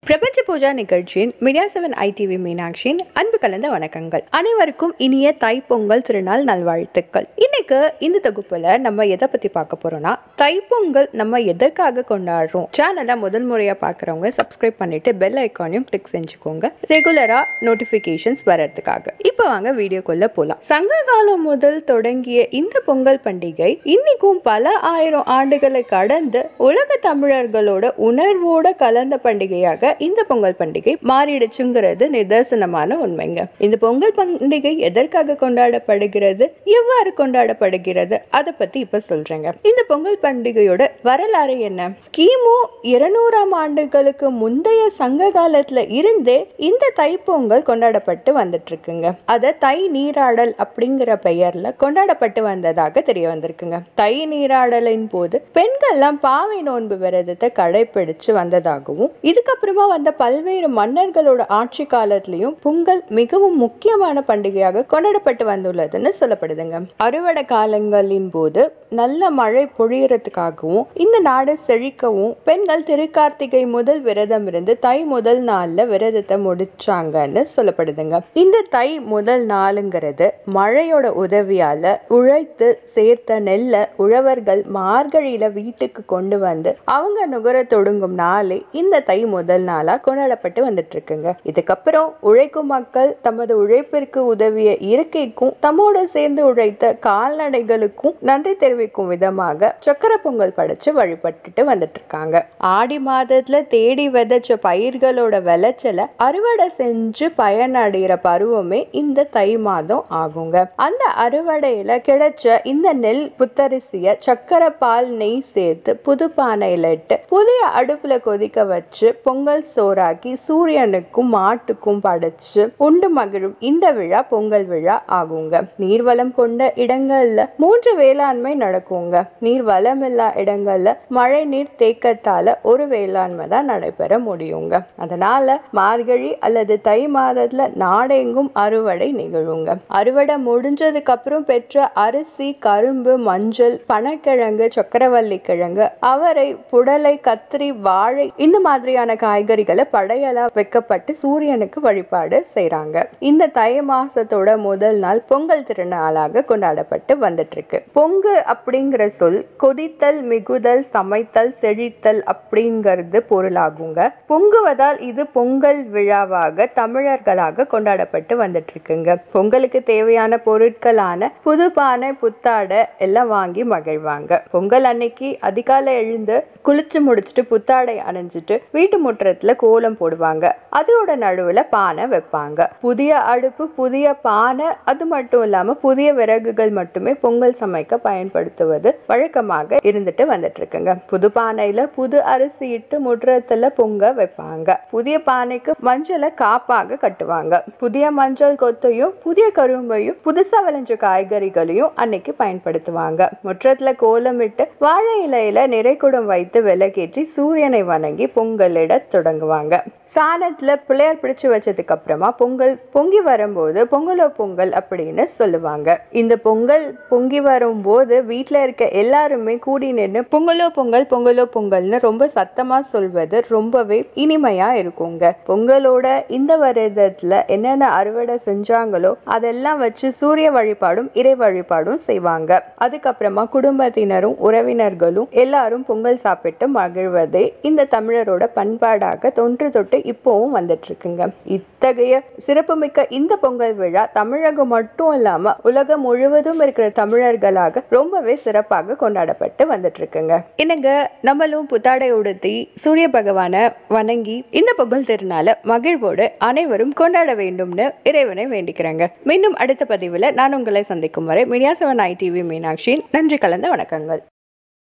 பிரபஞ்ச பூஜா நிகழ்ச்சியின் media seven ITV மீனாட்சியின் அன்பு கலந்த வணக்கங்கள் அனைவருக்கும் இனிய தைப்பொங்கல் திருநாள் நல்வாழ்த்துக்கள் இன்னைக்கு இந்த தொகுப்புல நம்ம எதை பத்தி பார்க்க போறோம்னா தைப்பொங்கல் நம்ம எதற்காக கொண்டாடுறோம் சேனலை முதல் முறையா பார்க்குறவங்க சப்ஸ்கிரைப் பண்ணிட்டு பெல் ஐக்கானையும் கிளிக் செஞ்சுக்கோங்க ரெகுலரா நோட்டிஃபிகேஷன்ஸ் வர்றதுக்காக இப்போ வாங்க வீடியோக்குள்ள போலாம் சங்க காலம் முதல் தொடங்கிய இந்த பொங்கல் பண்டிகை இன்னைக்கும் பல ஆயிரம் ஆண்டுகளை கடந்து உலக தமிழர்களோட உணர்வோட கலந்த பண்டிகையாக இந்த பொங்கல் பண்டிகை மாறிடுச்சுங்கிறது நிதர்சனமான உண்மைங்க இந்த பொங்கல் பண்டிகை எதற்காக கொண்டாடப்படுகிறது எவ்வாறு கொண்டாடப்படுகிறது அதை பத்தி இப்ப சொல்றேங்க இந்த பொங்கல் பண்டிகையோட வரலாறு என்ன கிமு இருநூறாம் ஆண்டுகளுக்கு முந்தைய சங்க காலத்துல இருந்தே இந்த தைப்பொங்கல் கொண்டாடப்பட்டு வந்துட்டு இருக்குங்க அத தை நீராடல் அப்படிங்கிற பெயர்ல கொண்டாடப்பட்டு வந்ததாக தெரிய வந்திருக்குங்க தை நீராடலின் போது பெண்கள்லாம் பாவை நோன்பு விரதத்தை கடைபிடிச்சு வந்ததாகவும் இதுக்கப்புறமா வந்த பல்வேறு மன்னர்களோட ஆட்சி காலத்திலையும் பொங்கல் மிகவும் முக்கியமான பண்டிகையாக கொண்டாடப்பட்டு வந்துள்ளதுன்னு சொல்லப்படுதுங்க அறுவடை காலங்களின் போது நல்ல மழை பொழியறதுக்காகவும் இந்த நாடு செழிக்கவும் பெண்கள் திருக்கார்த்திகை முதல் விரதம் இருந்து தை முதல் நாள்ல விரதத்தை முடிச்சாங்கன்னு சொல்லப்படுதுங்க இந்த தை முதல் நாளுங்கிறது மழையோட உதவியால உழைத்து சேர்த்த நெல்லை உழவர்கள் மார்கழியில வீட்டுக்கு கொண்டு வந்து அவங்க நுகர தொடங்கும் நாளே இந்த தை முதல் நாளா கொண்டாடப்பட்டு வந்துட்டு இருக்குங்க இதுக்கப்புறம் உழைக்கும் மக்கள் தமது உழைப்பிற்கு உதவிய இயற்கைக்கும் தம்மோடு சேர்ந்து உழைத்த கால்நடைகளுக்கும் நன்றி தெரிவிக்கும் விதமாக சக்கர பொங்கல் படைச்சு வழிபட்டுட்டு வந்துட்டு இருக்காங்க ஆடி மாதத்துல தேடி விதைச்ச பயிர்களோட விளைச்சலை அறுவடை செஞ்சு பயனடைகிற பருவமே இந்த தை மாதம் ஆகுங்க அந்த அறுவடையில கிடைச்ச இந்த நெல் புத்தரிசிய சக்கரை பால் நெய் சேர்த்து புது பானையில இட்டு புதிய அடுப்புல கொதிக்க வச்சு பொங்கல் சோறாக்கி சூரியனுக்கும் மாட்டுக்கும் படைச்சு உண்டு மகிழும் இந்த விழா பொங்கல் விழா ஆகுங்க நீர்வளம் கொண்ட இடங்கள்ல மூன்று வேளாண்மை நடக்குங்க நீர் வளமில்லா இடங்கள்ல மழை நீர் தேக்கத்தால ஒரு வேளாண்மை தான் நடைபெற முடியுங்க அதனால மார்கழி அல்லது தை மாதத்துல நாடெங்கும் அறுவடை நிகழுங்க அறுவடை முடிஞ்சதுக்கு அப்புறம் பெற்ற அரிசி கரும்பு மஞ்சள் பனக்கிழங்கு சக்கரவள்ளி கிழங்கு அவரை புடலை கத்திரி வாழை இந்த மாதிரியான காய்கறிகளை படையலா வைக்கப்பட்டு சூரியனுக்கு வழிபாடு செய்றாங்க இந்த தை மாசத்தோட முதல் நாள் பொங்கல் திருநாளாக கொண்டாடப்பட்டு வந்துட்டு இருக்கு பொங்கு அப்படிங்கிற சொல் கொதித்தல் மிகுதல் சமைத்தல் செழித்தல் அப்படிங்கிறது பொருளாகுங்க பொங்குவதால் இது பொங்கல் விழாவாக தமிழர்களாக கொண்டாடப்பட்டு வந்துட்டு இருக்குங்க பொங்கலுக்கு தேவையான பொருட்களான புது பானை புத்தாடை எல்லாம் வாங்கி மகிழ்வாங்க பொங்கல் அன்னைக்கு அதிகாலை எழுந்து குளிச்சு முடிச்சுட்டு புத்தாடை அணிஞ்சிட்டு வீட்டு முற்றத்துல கோலம் போடுவாங்க அதோட நடுவுல பானை வைப்பாங்க புதிய அடுப்பு புதிய பானை அது மட்டும் இல்லாம புதிய விறகுகள் மட்டுமே பொங்கல் சமைக்க பயன்படுத்துவது வழக்கமாக இருந்துட்டு வந்துட்டு இருக்குங்க புது பானையில புது அரிசி இட்டு முற்றத்துல பொங்க வைப்பாங்க புதிய பானைக்கு மஞ்சளை காப்பாக கட்டுவாங்க புதிய மஞ்சள் கொத்தையும் புதிய கரும்பையும் புதுசா விளைஞ்ச காய்கறிகளையும் அன்னைக்கு பயன்படுத்துவாங்க முற்றத்துல கோலமிட்டு வாழை இலையில நிறைக்குடம் வைத்து விளக்கேற்றி சூரியனை வணங்கி பொங்கலிட தொடங்குவாங்க சாணத்துல பிள்ளையார் பிடிச்சு வச்சதுக்கு அப்புறமா பொங்கல் பொங்கி வரும்போது பொங்கலோ பொங்கல் அப்படின்னு சொல்லுவாங்க இந்த பொங்கல் பொங்கி வரும்போது வீட்டில் இருக்க எல்லாருமே கூடி நின்று பொங்கலோ பொங்கல் பொங்கலோ பொங்கல்னு ரொம்ப சத்தமா சொல்வது ரொம்பவே இனிமையா இருக்குங்க பொங்கலோட இந்த வருடத்துல என்னென்ன அறுவடை செஞ்சாங்களோ அதெல்லாம் வச்சு சூரிய வழிபாடும் இறை வழிபாடும் செய்வாங்க அதுக்கப்புறமா குடும்பத்தினரும் உறவினர்களும் எல்லாரும் பொங்கல் சாப்பிட்டு மகிழ்வதே இந்த தமிழரோட பண்பாடாக தொன்று தொட்டு இப்போவும் வந்துட்டு இருக்குங்க இத்தகைய சிறப்புமிக்க இந்த பொங்கல் விழா தமிழகம் மட்டும் இல்லாம உலகம் முழுவதும் இருக்கிற தமிழர்களாக ரொம்பவே சிறப்பாக கொண்டாடப்பட்டு வந்துட்டு இருக்குங்க என்னங்க நம்மளும் புத்தாடை உடுத்தி சூரிய பகவான வணங்கி இந்த பொங்கல் திருநாளை மகிழ்வோடு அனைவரும் கொண்டாட வேண்டும்னு இறைவனை வேண்டிக்கிறேங்க மீண்டும் அடுத்த பதிவில் நான் உங்களை சந்திக்கும் வரை மீடியா செவன் ஐடிவி மீனாட்சியின் நன்றி கலந்த வணக்கங்கள்